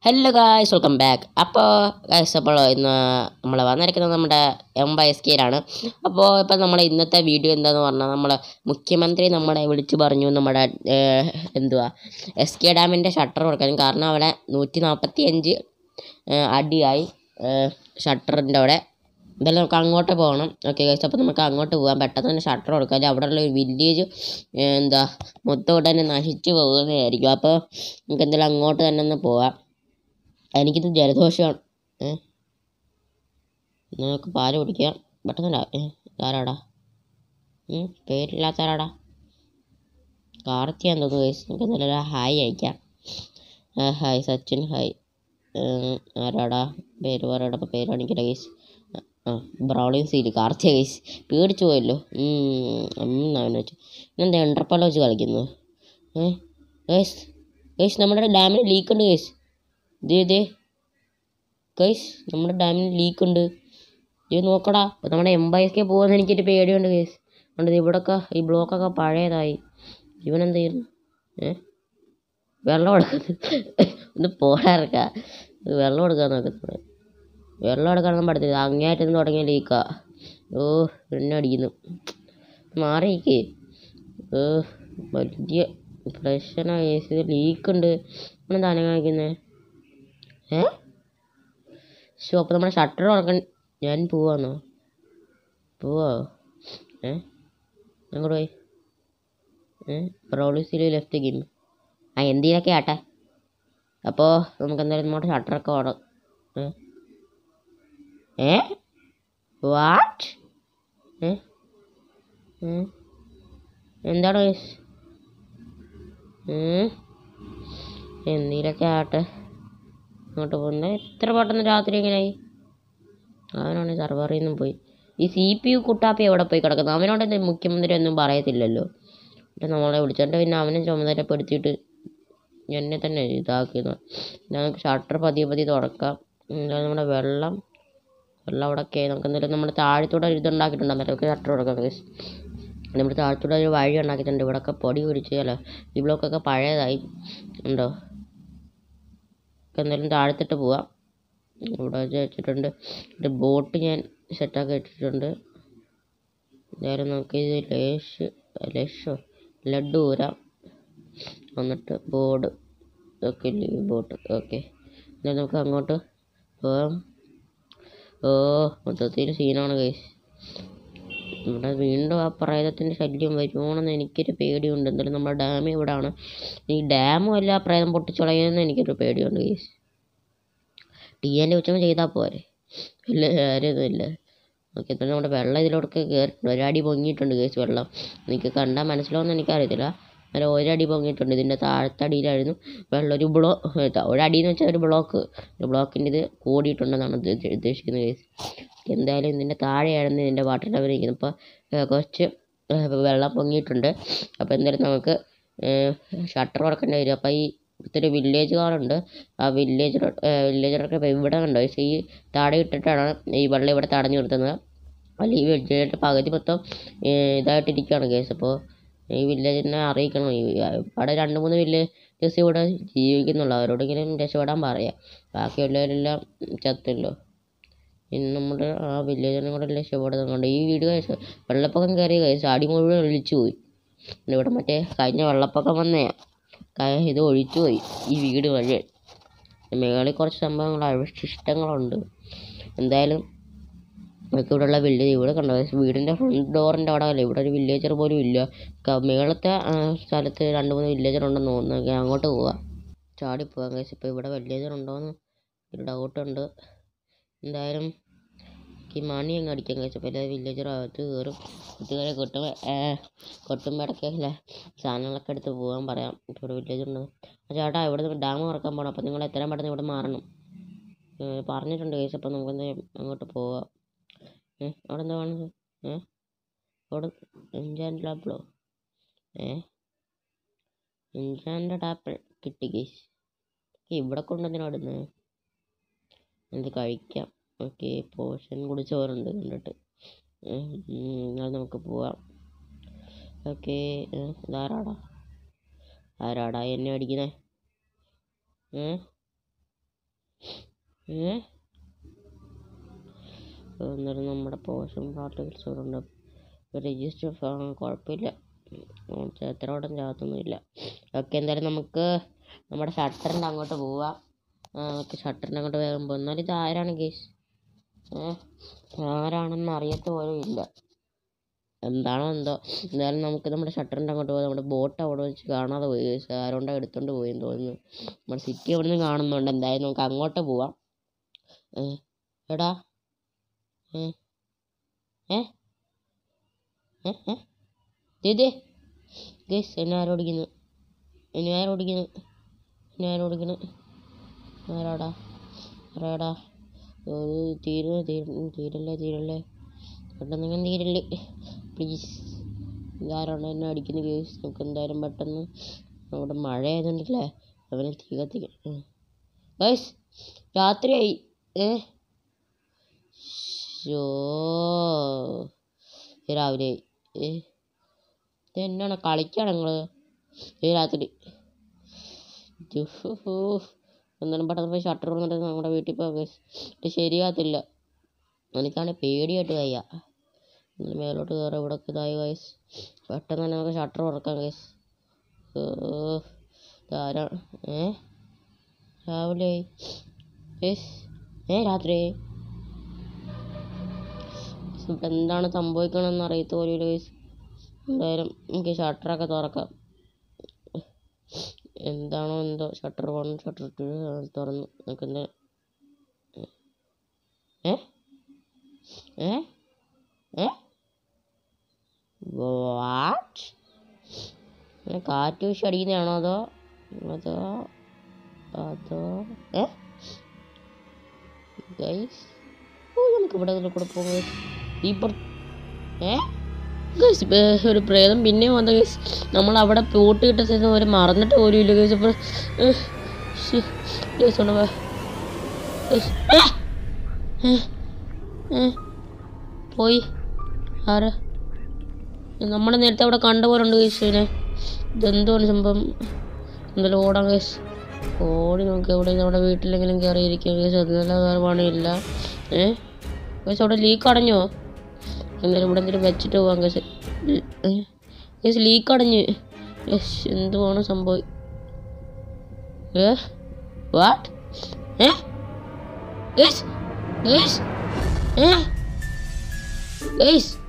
Hello guys welcome back അപ്പോൾ guys അപ്പോൾ ഇന്ന് നമ്മൾ വന്നിരിക്കുന്നത് നമ്മുടെ എം ബൈ എസ് കെയിലാണ് അപ്പോൾ ഇപ്പം നമ്മുടെ ഇന്നത്തെ വീഡിയോ എന്താന്ന് പറഞ്ഞാൽ നമ്മൾ മുഖ്യമന്ത്രി നമ്മളെ വിളിച്ചു പറഞ്ഞു നമ്മുടെ ഏഹ്, എന്തുവാ എസ് കെ ഡാമിൻ്റെ ഷട്ടർ കൊടുക്കാൻ കാരണം അവിടെ നൂറ്റി നാൽപ്പത്തി അഞ്ച് അടിയായി ഷട്ടറിൻ്റെ അവിടെ എന്തായാലും നമുക്ക് അങ്ങോട്ട് പോകണം ഓക്കെ ഗൈസ് അപ്പോൾ നമുക്ക് അങ്ങോട്ട് പോകാം പെട്ടെന്ന് തന്നെ ഷട്ടർ കൊടുക്കാം അല്ലെങ്കിൽ അവിടെയുള്ള ഒരു വില്ലേജ് എന്താ മൊത്തം ഉടനെ നശിച്ചു പോകുന്നതായിരിക്കും അപ്പോൾ നമുക്ക് എന്തായാലും അങ്ങോട്ട് തന്നെ ഒന്ന് പോവാം എനിക്കിത് ജലദോഷമാണ് ഏ നമുക്ക് പാല് കുടിക്കാം പെട്ടെന്നല്ല ഏ ആരാടാ ഉം, പേരില്ലാത്ത ആരാടാ കാർത്തിയാന്ന് തോന്നുന്നു ഗൈസ് നമുക്ക് എന്തായാലും ഹായ് അയക്കാം ആ, ഹായ് സച്ചിൻ ഹായ് ഏ, ആരാടാ പേര് പറയടാ അപ്പോൾ പേര് കാണിക്കില്ല ഗൈസ് ആ ബ്രൗണിങ് സീല് കാർത്തിയ ഗൈസ് പേടിച്ചു പോയല്ലോ അവനെ വെച്ചു ഇന്നെന്താ എണ്ടർപ്പാല വെച്ച് കളിക്കുന്നു ഏ ഗൈസ് ഗൈസ് നമ്മുടെ ഡാമിന് ലീക്ക് ഉണ്ട് ഗൈസ് ദേ ദേ ഗൈസ് നമ്മുടെ ഡാമിന് ലീക്ക് ഉണ്ട് ഇത് നോക്കടാ ഇപ്പൊ നമ്മുടെ എംബൈസ്ക്കെ പോകുന്ന എനിക്കൊരു പേടിയുണ്ട് ഗൈസ് അതുകൊണ്ട് ദേ ഇവിടൊക്കെ ഈ ബ്ലോക്കൊക്കെ പഴയതായി ഇവനെന്ത് ചെയ്യുന്നു ഏ വെള്ളം എടുക്കുന്നത് ഒന്ന് പോരാർക്ക വെള്ളം എടുക്കാൻ നോക്കുന്നത് വെള്ളം എടുക്കാനൊന്നും പറ്റത്തില്ല അങ്ങേയറ്റം തുടങ്ങിയ ലീക്കാ ഓ എന്നെ അടിക്കുന്നു മാറിയിക്കേ ഓ വലിയ പ്രശ്നമായി ഇത് ലീക്ക് ഉണ്ട് എന്താ കാണിക്കുന്നത് ഏ ഷോ അപ്പോൾ നമ്മുടെ ഷട്ടർ തുറക്കാൻ ഞാൻ പോവാന്നോ പോവോ ഏ അങ്ങോട്ട് പോയി ഏ പ്രൊഡ്യൂസിൽ ലെഫ്റ്റ് ഗെയിം ആ എന്തിനൊക്കെ ആട്ടെ അപ്പോൾ നമുക്ക് എന്തായാലും നമ്മുടെ ഷട്ടറൊക്കെ ഓടാം ഏ ഏ വാട്ട് ഏ ഏ? എന്താണ് guys? ഉം. എന്തിലൊക്കെ ആട്ടെ അങ്ങോട്ട് പോകുന്നത് എത്ര പെട്ടെന്ന് രാത്രി എങ്ങനെയായി അവനാണ് സർവറിൽ നിന്നും പോയി ഈ സി പി യു കുട്ടാപ്പി എവിടെ പോയി കിടക്കുന്നത് അവനോട് എന്ത് മുഖ്യമന്ത്രി ഒന്നും പറയത്തില്ലല്ലോ എന്നിട്ട് നമ്മളെ വിളിച്ചോണ്ട് പിന്നെ അവനെ ചുമതലപ്പെടുത്തിയിട്ട് എന്നെ തന്നെ ഇതാക്കുന്നത് ഞങ്ങൾക്ക് ഷട്ടർ പതിയെ പതിയെ തുറക്കാം എന്തായാലും നമ്മുടെ വെള്ളം വെള്ളം അവിടെ ഒക്കെ നമുക്ക് എന്തായാലും നമ്മുടെ താഴത്തൂടെ ഒരു ഇതുണ്ടാക്കിയിട്ടുണ്ട് അന്നേരമൊക്കെ ഷട്ടർ കൊടുക്കാം guys. നമ്മുടെ താഴത്തൂടെ ഒരു വഴി ഉണ്ടാക്കിയിട്ടുണ്ട് ഇവിടെയൊക്കെ പൊടി പിടിച്ചല്ലോ ഈ ബ്ലോക്കൊക്കെ പഴയതായി ഉണ്ടോ ഒക്കെ എന്തായാലും താഴത്തിട്ട് പോവാം ഇവിടെ വെച്ച് വെച്ചിട്ടുണ്ട് ഒരു ബോട്ട് ഞാൻ സെറ്റാക്കി വെച്ചിട്ടുണ്ട് എന്തായാലും നമുക്ക് ഇത് ലേശ് ലേശോ ലഡ്ഡു ഊരാം എന്നിട്ട് ബോർഡ് ഒക്കെ ഇല്ലേ ബോട്ട് ഓക്കെ എന്നാൽ നമുക്ക് അങ്ങോട്ട് പോവാം ഓ മൊത്തത്തിൽ സീനാണ് കൈസ് ഇവിടെ വീണ്ടും ആ പ്രേതത്തിൻ്റെ ശല്യം വരുമോണെന്ന് എനിക്കൊരു പേടിയുണ്ട് എന്തായാലും നമ്മുടെ ഡാം ഇവിടാണ് ഈ ഡാമും അല്ല ആ പ്രേതം പൊട്ടിച്ചുളയുമെന്ന് എനിക്കൊരു പേടിയുണ്ട് കേസ് ടി എൻ്റെ ഉച്ചം ചെയ്താൽ പോരെ വലിയ കാര്യമൊന്നുമില്ല ഓക്കെ എന്തായാലും നമ്മുടെ വെള്ളം ഇതിലോടൊക്കെ കയറിയിട്ടുണ്ട് ഒരടി പൊങ്ങിയിട്ടുണ്ട് കേസ് വെള്ളം എനിക്ക് കണ്ടാൽ മനസ്സിലാവുമെന്ന് എനിക്കറിയത്തില്ല അല്ല ഒരടി പൊങ്ങിയിട്ടുണ്ട് ഇതിൻ്റെ താഴത്തടിയിലായിരുന്നു വെള്ളം ഒരു ബ്ലോ ഒരടി എന്ന് വെച്ചാൽ ഒരു ബ്ലോക്ക് ഒരു ബ്ലോക്കിൻ്റെ ഇത് കൂടിയിട്ടുണ്ടെന്നാണ് ഉദ്ദേശ- ഉദ്ദേശിക്കുന്നത് കേസ് എന്തായാലും ഇതിൻ്റെ താഴെയായിരുന്നു ഇതിൻ്റെ വാട്ടർ ലെവൽ ഇരിക്കുന്നത് അപ്പോൾ കുറച്ച് ഏഹ്, വെള്ളം പൊങ്ങിയിട്ടുണ്ട് അപ്പോൾ എന്തായാലും നമുക്ക് ഷട്ടർ തുറക്കേണ്ടി വരും അപ്പോൾ ഈ ഇവിടുത്തെ ഒരു വില്ലേജുകാരുണ്ട് ആ വില്ലേജ് വില്ലേജറൊക്കെ ഇപ്പോൾ ഇവിടെ കണ്ടോ പക്ഷേ ഈ താഴെ ഇട്ടിട്ടാണ് ഈ വെള്ളം ഇവിടെ തടഞ്ഞു നിർത്തുന്നത് അല്ല ഈ വില്ലേജിൻ്റെ പകുതി മൊത്തം ഏഹ്, ഇതായിട്ടിരിക്കുകയാണ് കേസ് അപ്പോൾ ഈ വില്ലേജിനെ അറിയിക്കണം ഈ അവിടെ രണ്ട് മൂന്ന് വില്ലേജസ് ഇവിടെ ജീവിക്കുന്നുള്ളൂ അവരോടെങ്കിലും രക്ഷപ്പെടാൻ പറയാം ബാക്കിയുള്ളവരെല്ലാം ചത്തല്ലോ ഇനി നമ്മുടെ ആ വില്ലേജിനെ കൂടെ രക്ഷപ്പെടുന്നുണ്ട് ഈ വീട് കഴിച്ച് വെള്ളപ്പൊക്കം കയറി കഴിച്ച് അടി മുഴുവൻ ഒലിച്ചു പോയി പിന്നെ ഇവിടെ മറ്റേ കഴിഞ്ഞ വെള്ളപ്പൊക്കം വന്നേ ക- ഇത് ഒഴിച്ചു പോയി ഈ വീട് വഴി മേളിൽ കുറച്ച് സംഭവങ്ങൾ അവശിഷ്ടങ്ങളുണ്ട് എന്തായാലും നമുക്ക് ഇവിടെയുള്ള വില്ലേജ് ഇവിടെ കണ്ടോ വീടിൻ്റെ ഫ്രണ്ട് ഡോറിൻ്റെ അവിടെ അല്ലേ ഇവിടെ ഒരു വില്ലേജർ പോലും ഇല്ല ക- മേളത്തെ ആ, സ്ഥലത്ത് രണ്ട് മൂന്ന് വില്ലേജർ ഉണ്ടെന്ന് തോന്നുന്നു നമുക്ക് അങ്ങോട്ട് പോവാം ചാടി പോവാം കഴിച്ച് ഇപ്പോൾ ഇവിടെ വില്ലേജർ ഉണ്ടോയെന്ന് ഒരു ഡൗട്ടുണ്ട് എന്തായാലും ഈ മണി അങ്ങ് അടിക്കാൻ കഴിച്ചപ്പോൾ എല്ലാ വില്ലേജർ അകത്ത് കയറും കൂട്ടുകാരെ കൊട്ടും കൊട്ടുമ്പോഴൊക്കെ അല്ലേ സാധനങ്ങളൊക്കെ എടുത്ത് പോകാൻ പറയാം ഇപ്പോൾ ഇവിടെ വില്ലേജ് ഉണ്ട് ആ ചേട്ടാ ഇവിടെ നിന്ന് ഡാം തുറക്കാൻ പോകണം അപ്പോൾ നിങ്ങൾ എത്രയും പെട്ടെന്ന് ഇവിടെ മാറണം ഏ, പറഞ്ഞിട്ടുണ്ട് കേസ് അപ്പോൾ നമുക്ക് എന്തായാലും അങ്ങോട്ട് പോവാം ഏ അവിടെ എന്താ കാണുന്നത് ഏ അവിടെ എൻജാൻഡ് ആപ്പിളോ ഏ എൻജാൻഡ് ആപ്പിൾ കിട്ടി കേസ് ഇവിടെ കൊണ്ടുവന്നിനാ ഇടുന്നത് എന്ത് കഴിക്കാം ഓക്കെ പോഷൻ കുടിച്ചവരുണ്ട് കണ്ടിട്ട് ഏ, ഉം, എന്നാൽ നമുക്ക് പോവാം ഓക്കെ ഇതാരാടാ ആരാടാ എന്നെ അടിക്കുന്നേ ഏ ഏ എന്നാലും നമ്മുടെ പോഷൻ പാർട്ടികൾസ് ഇവിടെ ഉണ്ട് രജിസ്റ്റർ കുഴപ്പമില്ല എത്രയോടം ചാത്തൊന്നുമില്ല ഓക്കെ എന്തായാലും നമുക്ക് നമ്മുടെ ഷട്ടറിൻ്റെ അങ്ങോട്ട് പോവാം നമുക്ക് ഷട്ടറിൻ്റെ അങ്ങോട്ട് വേഗം പോകും എന്നാലും ഇത് ആരാണ് ഗേസ് ആരാണെന്ന് അറിയത്ത പോലും ഇല്ല എന്താണോ എന്തോ എന്തായാലും നമുക്ക് നമ്മുടെ ഷട്ടറിൻ്റെ അങ്ങോട്ട് പോകാം നമ്മുടെ ബോട്ട് അവിടെ വെച്ച് കാണാതെ പോയി guys. ആരോണ്ടോ എടുത്തോണ്ട് പോയെന്ന് തോന്നുന്നു നമ്മുടെ സിറ്റി അവിടെ നിന്ന് കാണുന്നുണ്ട് എന്തായാലും നമുക്ക് അങ്ങോട്ട് പോവാം ഏ, എടാ ഏ ഏ ഏ ഏ ദേ ഗേസ് എന്നെ ആരോടിക്കുന്നു എന്നെ ആരോടിക്കുന്നു എന്നെ ആരോടിക്കുന്നു ആരാടാ ആരാടാ ഒരു തീര തീരല്ലേ തീരല്ലേ പെട്ടെന്ന് ഇങ്ങനെ തീരല്ലേ പ്ലീസ് ഇതാരാണ് എന്നെ അടിക്കുന്ന കേസ് നമുക്ക് എന്തായാലും പെട്ടെന്ന് അവിടെ മഴ ആയതുകൊണ്ടല്ലേ അവനെ തീ കത്തിക്കാം ഗൈസ് രാത്രിയായി ഏ ഷോ രാവിലെ ആയി ഏ ഇത് എന്നാണ് കളിക്കാണ് നിങ്ങള് ഈ രാത്രി എന്നാലും പെട്ടെന്ന് പോയി ഷട്ടർ വന്നിട്ട് നമ്മുടെ വീട്ടിൽ പോകാം guys. ഇത് ശരിയാകത്തില്ല എനിക്കാണെങ്കിൽ പേടിയായിട്ട് വയ്യ ഇന്ന് മേലോട്ട് കയറാം ഇവിടെ ഇതായി വയസ്സ് പെട്ടെന്ന് തന്നെ നമുക്ക് ഷട്ടർ തുറക്കാം ഗൈസ് ധാരാ ഏ രാവിലെ യെസ് ഏ രാത്രി ഇവിടെ എന്താണ് സംഭവിക്കണമെന്ന് അറിയത്ത പോലും ഗൈസ് എന്തായാലും നമുക്ക് ഷട്ടറൊക്കെ തുറക്കാം എന്താണോ എന്തോ ഷട്ടർ വൺ ഷട്ടർ ടു തുറന്നു നമുക്ക് എന്താ ഏ ഏ ഏ വാട്ട് ഇങ്ങനെ കാറ്റ് വീശി അടിക്കുന്നതാണോ അതോ അതോ അതോ ഏ ഗൈസ് ഓ നമുക്ക് ഇവിടെ ഇതിൽ കൂടെ പോകും ഈ പുറ- ഏ ഗൈസ് ഇപ്പൊ ഒരു പ്രേതം പിന്നെയും വന്ന ഗൈസ് നമ്മൾ അവിടെ പോട്ട് കിട്ട ശേഷം അവർ മറന്നിട്ട് പോലും ഇല്ല ഗൈസ് അപ്പോൾ ഗൈസ് ഉണ്ട് വാ. ഗൈസ്, ഏ, ഏ, ഏ, പോയി ആരാ നമ്മൾ നേരത്തെ അവിടെ കണ്ട പോലെ ഉണ്ട് ഗൈസ് ഇതിനെ ഇതെന്തുവാണ് സംഭവം എന്തായാലും ഓടാം ഗൈസ് ഓടി നോക്കി എവിടെ നമ്മുടെ വീട്ടിലെങ്കിലും കയറിയിരിക്കും ഗൈസ് അതിനെല്ലാം വേറെ പണിയില്ല ഏ ഗൈസ് അവിടെ ലീക്ക് അടഞ്ഞോ എന്തായാലും ഇവിടെ എന്തെങ്കിലും വെച്ചിട്ട് പോവാം ഗൈസ് ഗൈസ് ലീക്ക് അടഞ്ഞ് യെസ് എന്തുവാണ് സംഭവം ഏ വാട്ട് ഏ ഗൈസ് ഗൈസ് ഏ ഗൈസ്